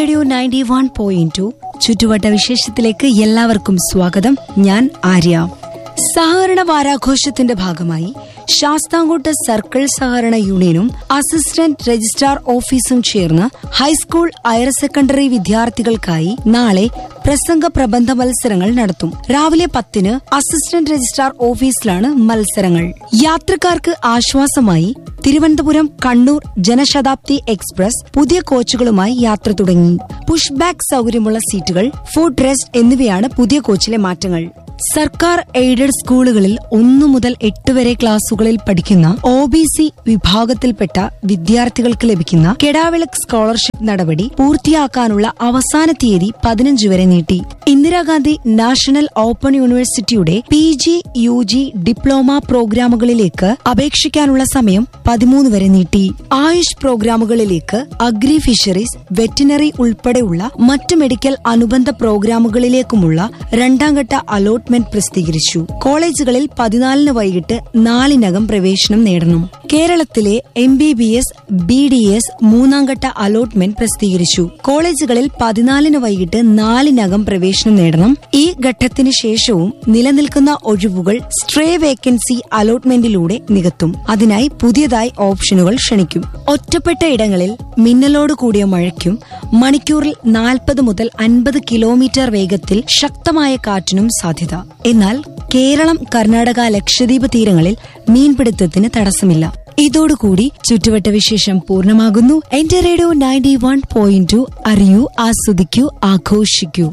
radio ninety one point two ചുറ്റുവട്ട വിശേഷത്തിലേക്ക് എല്ലാവർക്കും സ്വാഗതം ഞാൻ ആര്യ സഹകരണ വാരാഘോഷത്തിന്റെ ഭാഗമായി ശാസ്താംകോട്ട് സർക്കിൾ സഹകരണ യൂണിയനും അസിസ്റ്റന്റ് രജിസ്ട്രാർ ഓഫീസും ചേർന്ന് ഹൈസ്കൂൾ ഹയർ സെക്കൻഡറി വിദ്യാർത്ഥികൾക്കായി നാളെ പ്രസംഗ പ്രബന്ധ മത്സരങ്ങൾ നടത്തും രാവിലെ പത്തിന് അസിസ്റ്റന്റ് രജിസ്ട്രാർ ഓഫീസിലാണ് മത്സരങ്ങൾ യാത്രക്കാർക്ക് ആശ്വാസമായി തിരുവനന്തപുരം കണ്ണൂർ ജനശതാബ്ദി എക്സ്പ്രസ് പുതിയ കോച്ചുകളുമായി യാത്ര തുടങ്ങി പുഷ് ബാക്ക് സൗകര്യമുള്ള സീറ്റുകൾ ഫുഡ് റെസ്റ്റ് എന്നിവയാണ് പുതിയ കോച്ചിലെ മാറ്റങ്ങൾ സർക്കാർ എയ്ഡഡ് സ്കൂളുകളിൽ ഒന്നു മുതൽ എട്ട് വരെ ക്ലാസുകളിൽ പഠിക്കുന്ന ഒ ബി സി വിഭാഗത്തിൽപ്പെട്ട വിദ്യാർത്ഥികൾക്ക് ലഭിക്കുന്ന കെടാവിളക് സ്കോളർഷിപ്പ് നടപടി പൂർത്തിയാക്കാനുള്ള അവസാന തീയതി പതിനഞ്ച് വരെ നീട്ടി ഇന്ദിരാഗാന്ധി നാഷണൽ ഓപ്പൺ യൂണിവേഴ്സിറ്റിയുടെ P G U G diploma പ്രോഗ്രാമുകളിലേക്ക് അപേക്ഷിക്കാനുള്ള സമയം പതിമൂന്ന് വരെ നീട്ടി ആയുഷ് പ്രോഗ്രാമുകളിലേക്ക് അഗ്രി ഫിഷറീസ് വെറ്റിനറി ഉൾപ്പെടെയുള്ള മറ്റ് മെഡിക്കൽ അനുബന്ധ പ്രോഗ്രാമുകളിലേക്കുമുള്ള രണ്ടാം ഘട്ട അലോട്ട്മെന്റ് പ്രസിദ്ധീകരിച്ചു കോളേജുകളിൽ പതിനാലിന് വൈകിട്ട് നാലിനകം പ്രവേശനം നേടണം കേരളത്തിലെ M B B S B D S മൂന്നാം ഘട്ട അലോട്ട്മെന്റ് പ്രസിദ്ധീകരിച്ചു കോളേജുകളിൽ പതിനാലിന് വൈകിട്ട് നാലിനകം പ്രവേശനം നേടണം ഈ ഘട്ടത്തിന് ശേഷവും നിലനിൽക്കുന്ന ഒഴിവുകൾ സ്ട്രേ വേക്കൻസി അലോട്ട്മെന്റിലൂടെ നികത്തും അതിനായി പുതിയതായി ഓപ്ഷനുകൾ ക്ഷണിക്കും ഒറ്റപ്പെട്ട ഇടങ്ങളിൽ മിന്നലോട് കൂടിയ മഴയ്ക്കും മണിക്കൂറിൽ നാൽപ്പത് മുതൽ അൻപത് കിലോമീറ്റർ വേഗത്തിൽ ശക്തമായ കാറ്റിനും സാധ്യത എന്നാൽ കേരളം കർണാടക ലക്ഷദ്വീപ് തീരങ്ങളിൽ മീൻപിടുത്തത്തിന് തടസ്സമില്ല ഇതോടുകൂടി ചുറ്റുവട്ട വിശേഷം പൂർണ്ണമാകുന്നു എന്റെ radio ninety one point two അറിയൂ ആസ്വദിക്കൂ ആഘോഷിക്കൂ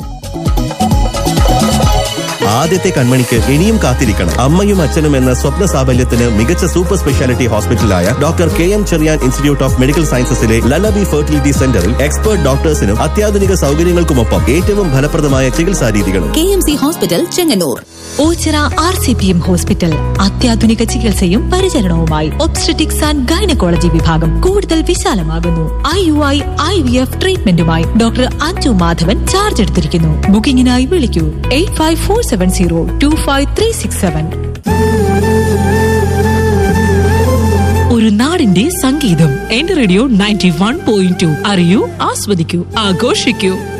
ആദ്യത്തെ കൺമണിക്ക് ഇനിയും കാത്തിരിക്കണം അമ്മയും അച്ഛനും എന്ന സ്വപ്ന സാഫല്യത്തിന് മികച്ച സൂപ്പർ സ്പെഷ്യാലിറ്റി ഹോസ്പിറ്റലായ doctor K M Cherian institute of medical സയൻസസിലെ ലലബി ഫെർട്ടിലിറ്റി സെന്ററിൽ എക്സ്പേർട്ട് ഡോക്ടേഴ്സിനും അത്യാധുനിക സൗകര്യങ്ങൾക്കുമൊപ്പം ഏറ്റവും ഫലപ്രദമായ ചികിത്സാ രീതികളും K M C hospital Chengannur Oachira R C P M hospital അത്യാധുനിക ചികിത്സയും പരിചരണവുമായി ഒബ്സ്ട്രറ്റിക്സ് ആൻഡ് ഗൈനക്കോളജി വിഭാഗം കൂടുതൽ വിശാലമാകുന്നു I U I I V F ട്രീറ്റ്മെന്റുമായി ഡോക്ടർ അഞ്ജു മാധവൻ ചാർജ് എടുത്തിരിക്കുന്നു ബുക്കിംഗിനായി വിളിക്കൂ eight five four seven zero two five three six seven ഒരു നാടിന്റെ സംഗീതം എന്റെ radio ninety one point two അറിയൂ ആസ്വദിക്കൂ ആഘോഷിക്കൂ